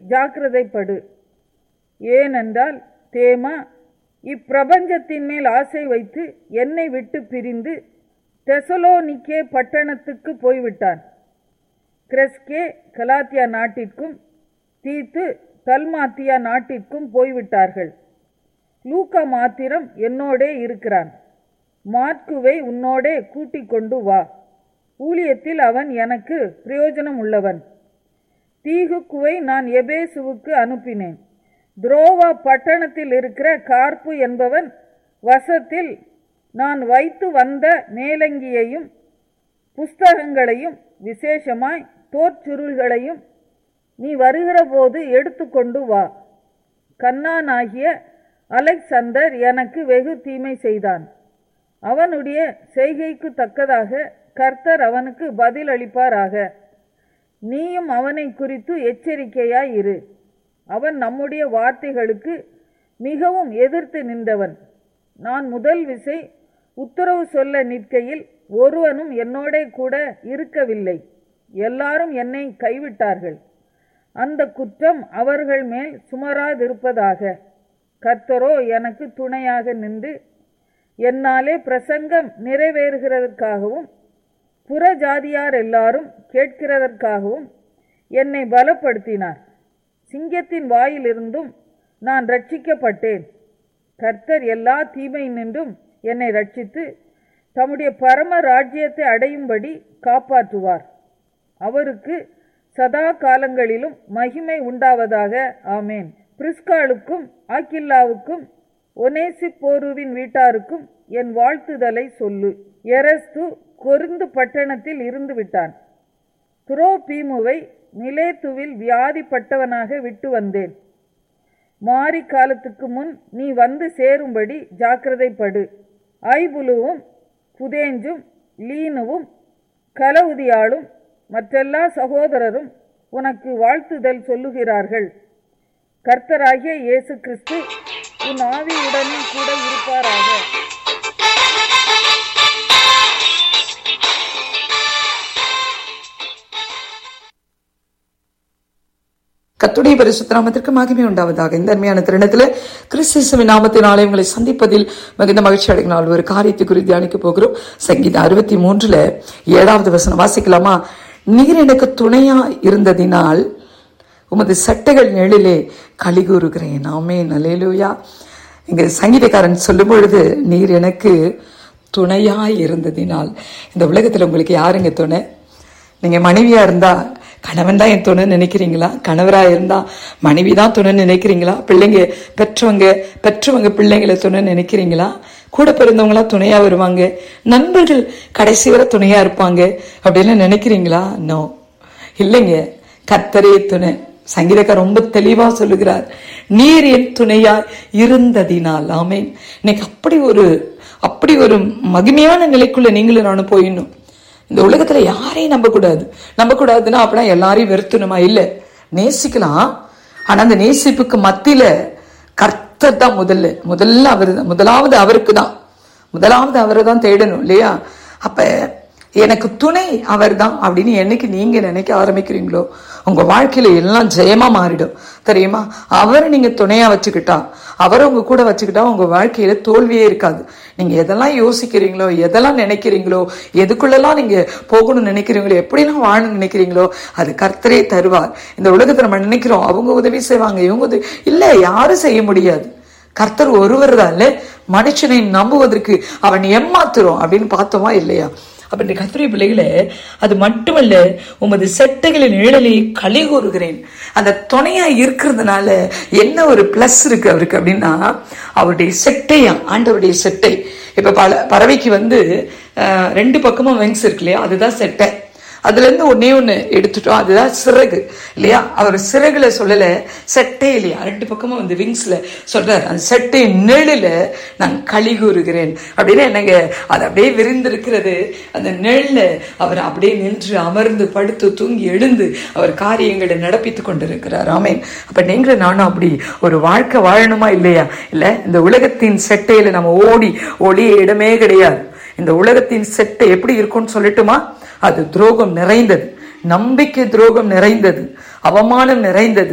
ஜாக்கிரதைப்படு ஏனென்றால் தேமா இப்பிரபஞ்சத்தின் மேல் ஆசை வைத்து என்னை விட்டு பிரிந்து தெசலோனிக்கே பட்டணத்துக்கு போய்விட்டான் கிரெஸ்கே கலாத்தியா நாட்டிற்கும் தீத்து தல்மாத்தியா நாட்டிற்கும் போய்விட்டார்கள் லூக்கா மாத்திரம் என்னோடே இருக்கிறான் மார்க்குவை உன்னோடே கூட்டிக் கொண்டு வா ஊழியத்தில் அவன் எனக்கு பிரயோஜனம் உள்ளவன் தீகுக்குவை நான் எபேசுவுக்கு அனுப்பினேன் துரோவா பட்டணத்தில் இருக்கிற கார்ப்பு என்பவன் வசத்தில் நான் வைத்து வந்த மேலங்கியையும் புஸ்தகங்களையும் விசேஷமாய் தோற்சுருள்களையும் நீ வருகிற போது எடுத்துக்கொண்டு வா கண்ணானாகிய அலெக்சந்தர் எனக்கு வெகு தீமை செய்தான் அவனுடைய செய்கைக்கு தக்கதாக கர்த்தர் அவனுக்கு பதில் அளிப்பாராக நீயும் அவனை குறித்து எச்சரிக்கையாய் இரு அவன் நம்முடைய வார்த்தைகளுக்கு மிகவும் எதிர்த்து நின்றவன் நான் முதல் விசை உத்தரவு சொல்ல நிற்கையில் ஒருவனும் என்னோடே கூட இருக்கவில்லை எல்லாரும் என்னை கைவிட்டார்கள் அந்த குற்றம் அவர்கள் மேல் சுமராதிருப்பதாக கர்த்தரோ எனக்கு துணையாக நின்று என்னாலே பிரசங்கம் நிறைவேறுகிறதற்காகவும் புற ஜாதியார் எல்லாரும் கேட்கிறதற்காகவும் என்னை பலப்படுத்தினார் சிங்கத்தின் வாயிலிருந்தும் நான் ரட்சிக்கப்பட்டேன் கர்த்தர் எல்லா தீமை நின்றும் என்னை ரட்சித்து தம்முடைய பரம ராஜ்யத்தை அடையும்படி காப்பாற்றுவார் அவருக்கு சதா காலங்களிலும் மகிமை உண்டாவதாக ஆமேன் பிரிஸ்காலுக்கும் ஆக்கில்லாவுக்கும் ஒனேசிப்போருவின் வீட்டாருக்கும் என் வாழ்த்துதலை சொல்லு எரஸ்து கொருந்து பட்டணத்தில் இருந்து விட்டான் துரோபீமுவை மிலேத்துவில் வியாதிப்பட்டவனாக விட்டு வந்தேன் மாரி காலத்துக்கு முன் நீ வந்து சேரும்படி ஜாக்கிரதைப்படு ஐபுலுவும் புதேஞ்சும் லீனுவும் கலவுதியாளும் மற்றெல்லா சகோதரரும் உனக்கு வாழ்த்துதல் சொல்லுகிறார்கள் கர்த்தராகிய இயேசு கிறிஸ்து உன் ஆவியுடனே கூட இருப்பாராக கத்துடைய பரிசுத்த நாமத்திற்கு மகிமை உண்டாவதாக இந்த அருமையான தருணத்துல கிறிஸ்துவின் நாமத்தினாலே உங்களை சந்திப்பதில் மிகுந்த மகிழ்ச்சி அடைகினால் ஒரு காரியத்தை குறித்து தியானிக்க போகிறோம் சங்கீதம் அறுபத்தி மூன்றுல ஏழாவது வசனம் வாசிக்கலாமா நீர் எனக்கு துணையா இருந்ததினால் உமது சட்டைகள் நிழலிலே களி கூறுகிறேன் ஆமே நலேலூயா இங்க சங்கீதக்காரன் சொல்லும் பொழுது நீர் எனக்கு துணையாய் இருந்ததினால் இந்த உலகத்துல உங்களுக்கு யாருங்க துணை நீங்க மனைவியா இருந்தா கணவன் தான் என் துணை நினைக்கிறீங்களா கணவரா இருந்தா மனைவி தான் துணை நினைக்கிறீங்களா பிள்ளைங்க பெற்றவங்க பெற்றவங்க பிள்ளைங்களை துணை நினைக்கிறீங்களா கூட பிறந்தவங்களா துணையா வருவாங்க நண்பர்கள் கடைசி வரை துணையா இருப்பாங்க அப்படின்னு நினைக்கிறீங்களா நோ இல்லைங்க கத்தரே துணை சங்கீதக்கார் ரொம்ப தெளிவா சொல்லுகிறார் நீர் என் துணையா இருந்ததினால் ஆமேன் இன்னைக்கு அப்படி ஒரு அப்படி ஒரு மகிமையான நிலைக்குள்ள நீங்களும் நானும் போயிடணும் இந்த உலகத்துல யாரையும் நம்ப கூடாது நம்ப கூடாதுன்னா அப்படின்னா எல்லாரையும் வெறுத்தணுமா இல்ல நேசிக்கலாம் ஆனா அந்த நேசிப்புக்கு மத்தியில கர்த்தர் தான் முதல்ல முதல்ல அவர் தான் முதலாவது அவருக்கு தான் முதலாவது அவரை தான் தேடணும் இல்லையா அப்ப எனக்கு துணை அவர் தான் அப்படின்னு என்னைக்கு நீங்க நினைக்க ஆரம்பிக்கிறீங்களோ உங்க வாழ்க்கையில எல்லாம் ஜெயமா மாறிடும் தெரியுமா அவரை நீங்க துணையா வச்சுக்கிட்டா அவரை உங்க கூட வச்சுக்கிட்டா உங்க வாழ்க்கையில தோல்வியே இருக்காது நீங்க எதெல்லாம் யோசிக்கிறீங்களோ எதெல்லாம் நினைக்கிறீங்களோ எதுக்குள்ளெல்லாம் நீங்க போகணும்னு நினைக்கிறீங்களோ எப்படிலாம் வாழணும்னு நினைக்கிறீங்களோ அது கர்த்தரே தருவார் இந்த உலகத்தை நம்ம நினைக்கிறோம் அவங்க உதவி செய்வாங்க இவங்க உதவி இல்ல யாரும் செய்ய முடியாது கர்த்தர் ஒருவர் தான் மனுஷனை நம்புவதற்கு அவன் ஏமாத்துறோம் அப்படின்னு பார்த்தோமா இல்லையா அப்ப இந்த கத்திரை பிள்ளைகளே அது மட்டுமல்ல உமது செட்டைகளின் நிழலை களி கூறுகிறேன் அந்த துணையா இருக்கிறதுனால என்ன ஒரு பிளஸ் இருக்கு அவருக்கு அப்படின்னா அவருடைய செட்டையா ஆண்டவருடைய செட்டை இப்ப பல பறவைக்கு வந்து அஹ், ரெண்டு பக்கமும் வெங்ஸ் இருக்கு இல்லையா அதுதான் செட்டை அதுல இருந்து ஒன்னே ஒண்ணு எடுத்துட்டோம் அதுதான் சிறகு இல்லையா அவர் சிறகுல சொல்லல செட்டே இல்லையா ரெண்டு பக்கமும் வந்து விங்ஸ்ல சொல்றாரு அந்த செட்டை நிழல நான் களி கூறுகிறேன் அப்படின்னு என்னங்க அது அப்படியே விரிந்திருக்கிறது அந்த நிழல்ல அவர் அப்படியே நின்று அமர்ந்து படுத்து தூங்கி எழுந்து அவர் காரியங்களை நடப்பித்து கொண்டிருக்கிறார் ஆமேன் அப்ப நீங்களும் நானும் அப்படி ஒரு வாழ்க்கை வாழணுமா இல்லையா இல்ல இந்த உலகத்தின் செட்டையில நம்ம ஓடி ஒளிய இடமே கிடையாது இந்த உலகத்தின் செட்டை எப்படி இருக்கும்னு சொல்லட்டுமா அது துரோகம் நிறைந்தது நம்பிக்கை துரோகம் நிறைந்தது அவமானம் நிறைந்தது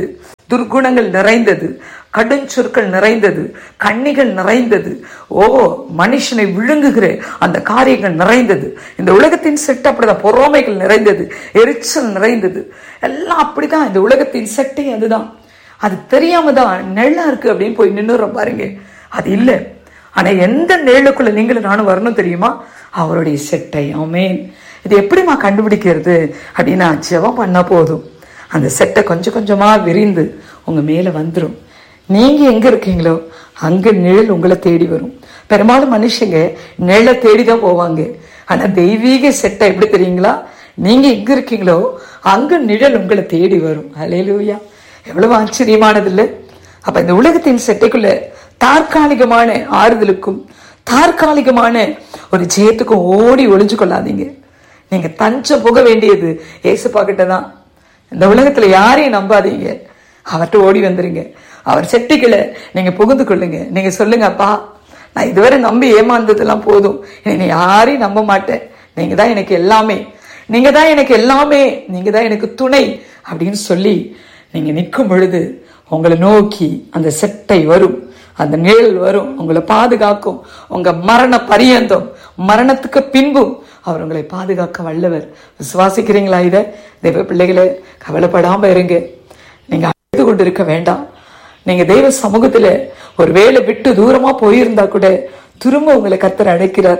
துர்குணங்கள் நிறைந்தது கடுஞ்சொற்கள் நிறைந்தது கண்ணிகள் நிறைந்தது ஓ மனுஷனை விழுங்குகிற அந்த காரியங்கள் நிறைந்தது இந்த உலகத்தின் செட் அப்படிதான் பொறாமைகள் நிறைந்தது எரிச்சல் நிறைந்தது எல்லாம் அப்படிதான் இந்த உலகத்தின் செட்டே அதுதான் அது தெரியாம தான் நெல்லா இருக்கு அப்படின்னு போய் நின்னுறோம் பாருங்க அது இல்லை ஆனா எந்த நிழலுக்குள்ள நீங்களும் நானும் வரணும் தெரியுமா அவருடைய செட்டை ஆமேன் இது எப்படிமா கண்டுபிடிக்கிறது அப்படின்னா ஜெபம் பண்ணா போதும் அந்த செட்டை கொஞ்சம் கொஞ்சமா விரிந்து உங்க மேல வந்துடும் நீங்க எங்க இருக்கீங்களோ அங்க நிழல் உங்களை தேடி வரும் பெரும்பாலும் மனுஷங்க நிழலை தேடி தான் போவாங்க ஆனா தெய்வீக செட்டை எப்படி தெரியுங்களா நீங்க எங்க இருக்கீங்களோ அங்க நிழல் உங்களை தேடி வரும் அலையலூயா எவ்வளவு ஆச்சரியமானது இல்லை அப்ப இந்த உலகத்தின் செட்டைக்குள்ள தற்காலிகமான ஆறுதலுக்கும் தற்காலிகமான ஒரு ஜெயத்துக்கும் ஓடி ஒளிஞ்சு கொள்ளாதீங்க நீங்க தஞ்சம் போக வேண்டியது ஏசப்பா கிட்ட தான் இந்த உலகத்துல யாரையும் நம்பாதீங்க அவர்கிட்ட ஓடி வந்துருங்க அவர் செட்டிகளை நீங்க புகுந்து கொள்ளுங்க நீங்க சொல்லுங்க அப்பா நான் இதுவரை நம்பி ஏமாந்ததெல்லாம் போதும் இனி யாரையும் நம்ப மாட்டேன் நீங்க தான் எனக்கு எல்லாமே நீங்க தான் எனக்கு எல்லாமே நீங்க தான் எனக்கு துணை அப்படின்னு சொல்லி நீங்க நிற்கும் பொழுது உங்களை நோக்கி அந்த செட்டை வரும் அந்த நிழல் வரும் உங்களை பாதுகாக்கும் உங்க மரண பரியந்தம் மரணத்துக்கு பின்பும் அவர் உங்களை பாதுகாக்க வல்லவர் விசுவாசிக்கிறீங்களா இத தெய்வ பிள்ளைகளை கவலைப்படாம இருங்க நீங்க அழுது கொண்டு இருக்க வேண்டாம் நீங்க தெய்வ சமூகத்துல ஒரு வேலை விட்டு தூரமா போயிருந்தா கூட திரும்ப உங்களை கத்தர் அழைக்கிறார்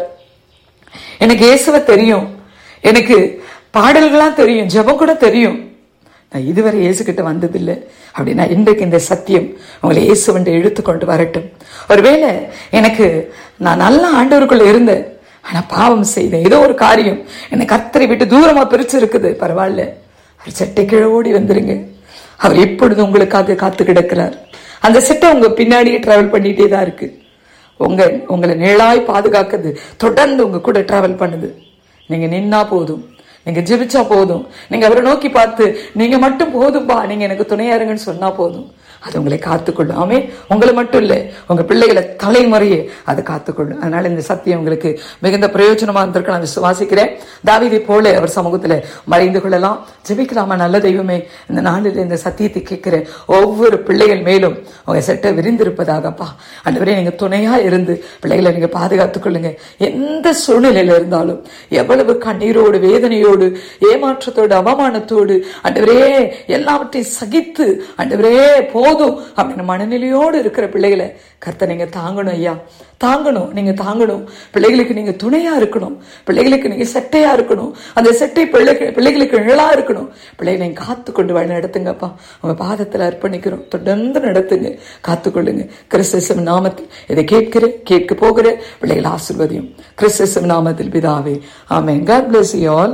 எனக்கு இயேசுவ தெரியும் எனக்கு பாடல்கள்லாம் தெரியும் ஜெபம் கூட தெரியும் நான் இதுவரை இயேசுகிட்ட வந்ததில்லை அப்படின்னா இன்றைக்கு இந்த சத்தியம் உங்களை இயேசுவண்டை இழுத்து கொண்டு வரட்டும் ஒருவேளை எனக்கு நான் நல்ல ஆண்டவருக்குள்ள இருந்தேன் ஆனா பாவம் செய்தேன் ஏதோ ஒரு காரியம் என்னை கர்த்தரை விட்டு தூரமா பிரிச்சு இருக்குது பரவாயில்ல அவர் சட்டை கீழே ஓடி வந்துருங்க அவர் எப்பொழுது உங்களுக்காக காத்து கிடக்கிறார் அந்த செட்டை உங்க பின்னாடியே டிராவல் பண்ணிட்டே தான் இருக்கு உங்க உங்களை நிழலாய் பாதுகாக்குது தொடர்ந்து உங்க கூட டிராவல் பண்ணுது நீங்க நின்னா போதும் நீங்க ஜெபிச்சா போதும் நீங்க அவரை நோக்கி பார்த்து நீங்க மட்டும் போதும்பா நீங்க எனக்கு துணையா இருங்கன்னு சொன்னா போதும் அது உங்களை காத்துக்கொள்ளும் ஆமே உங்களை மட்டும் இல்ல உங்க பிள்ளைகளை தலைமுறையே அது காத்துக்கொள்ளும் அதனால இந்த சத்தியம் உங்களுக்கு மிகுந்த பிரயோஜனமா இருந்திருக்கு நான் விசுவாசிக்கிறேன் தாவீதை போல அவர் சமூகத்துல மறைந்து கொள்ளலாம் ஜெபிக்கலாமா நல்ல தெய்வமே இந்த நாளில் இந்த சத்தியத்தை கேட்கிற ஒவ்வொரு பிள்ளைகள் மேலும் உங்க செட்டை விரிந்திருப்பதாகப்பா அன்றுவரே நீங்க துணையா இருந்து பிள்ளைகளை நீங்க பாதுகாத்துக் கொள்ளுங்க எந்த சூழ்நிலையில இருந்தாலும் எவ்வளவு கண்ணீரோடு வேதனையோடு ஏமாற்றத்தோடு அவமானத்தோடு அன்றுவரே எல்லாவற்றையும் சகித்து அன்றுவரே போதும் அப்படின்னு மனநிலையோடு இருக்கிற பிள்ளைகளை கர்த்த நீங்க தாங்கணும் ஐயா தாங்கணும் நீங்க தாங்கணும் பிள்ளைகளுக்கு நீங்க துணையா இருக்கணும் பிள்ளைகளுக்கு நீங்க செட்டையா இருக்கணும் அந்த செட்டை பிள்ளைகள் பிள்ளைகளுக்கு நிழலா இருக்கணும் பிள்ளைகளை நீங்க காத்து கொண்டு வழி நடத்துங்கப்பா உங்க பாதத்துல அர்ப்பணிக்கிறோம் தொடர்ந்து நடத்துங்க காத்துக்கொள்ளுங்க கிறிஸ்தசம் நாமத்தில் இதை கேட்கிற கேட்க போகிற பிள்ளைகள் ஆசிர்வதியும் கிறிஸ்தசம் நாமத்தில் பிதாவே ஆமென் God bless you all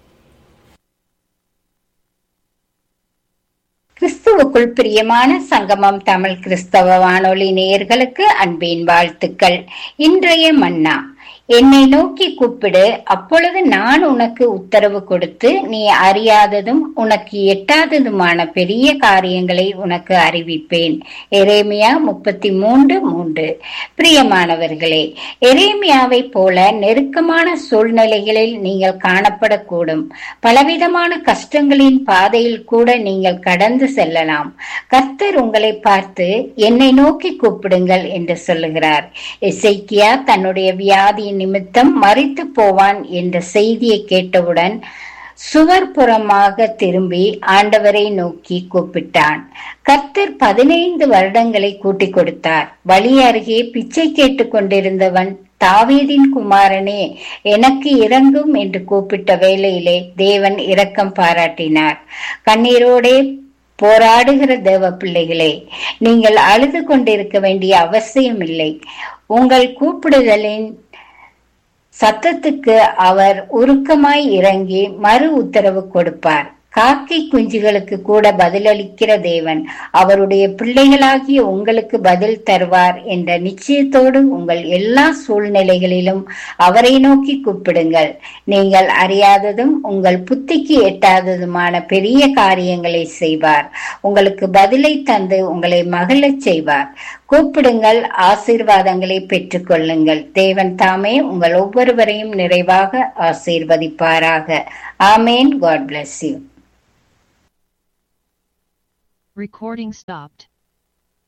கிறிஸ்துவுக்குள் பிரியமான சங்கமம் தமிழ் கிறிஸ்தவ வானொலி நேயர்களுக்கு அன்பின் வாழ்த்துக்கள் இன்றைய மன்னா என்னை நோக்கி கூப்பிடு அப்பொழுது நான் உனக்கு உத்தரவு கொடுத்து நீ அறியாததும் உனக்கு எட்டாததுமான பெரிய காரியங்களை உனக்கு அறிவிப்பேன் எரேமியா முப்பத்தி மூன்று மூன்று பிரியமானவர்களே எரேமியாவை போல நெருக்கமான சூழ்நிலைகளில் நீங்கள் காணப்படக்கூடும் பலவிதமான கஷ்டங்களின் பாதையில் கூட நீங்கள் கடந்து செல்லலாம் கர்த்தர் உங்களை பார்த்து என்னை நோக்கி கூப்பிடுங்கள் என்று சொல்லுகிறார் எசைக்கியா தன்னுடைய வியாதியின் நிமித்தம் மறித்து போவான் என்ற செய்தியை கேட்டவுடன் சுவர்புறமாக திரும்பி ஆண்டவரை நோக்கி கூப்பிட்டான் கர்த்தர் பதினைந்து வருடங்களை கூட்டிக் கொடுத்தார் வழி அருகே பிச்சை கேட்டுக் கொண்டிருந்தவன் தாவீதின் குமாரனே எனக்கு இறங்கும் என்று கூப்பிட்ட வேளையிலே தேவன் இரக்கம் பாராட்டினார் கண்ணீரோடே போராடுகிற தேவ பிள்ளைகளே நீங்கள் அழுது கொண்டிருக்க வேண்டிய அவசியம் இல்லை உங்கள் கூப்பிடுதலின் சத்தத்துக்கு அவர் உருக்கமாய் இறங்கி மறு உத்தரவு கொடுப்பார் காக்கை குஞ்சுகளுக்கு கூட பதிலளிக்கிற தேவன் அவருடைய பிள்ளைகளாகிய உங்களுக்கு பதில் தருவார் என்ற நிச்சயத்தோடு உங்கள் எல்லா சூழ்நிலைகளிலும் அவரை நோக்கி கூப்பிடுங்கள் நீங்கள் அறியாததும் உங்கள் புத்திக்கு எட்டாததுமான பெரிய காரியங்களை செய்வார் உங்களுக்கு பதிலை தந்து உங்களை மகிழச் செய்வார் கூப்பிடுங்கள் ஆசீர்வாதங்களை பெற்றுக்கொள்ளுங்கள் தேவன் தாமே உங்கள் ஒவ்வொருவரையும் நிறைவாக ஆசீர்வதிப்பாராக ஆமேன் God bless you Recording stopped.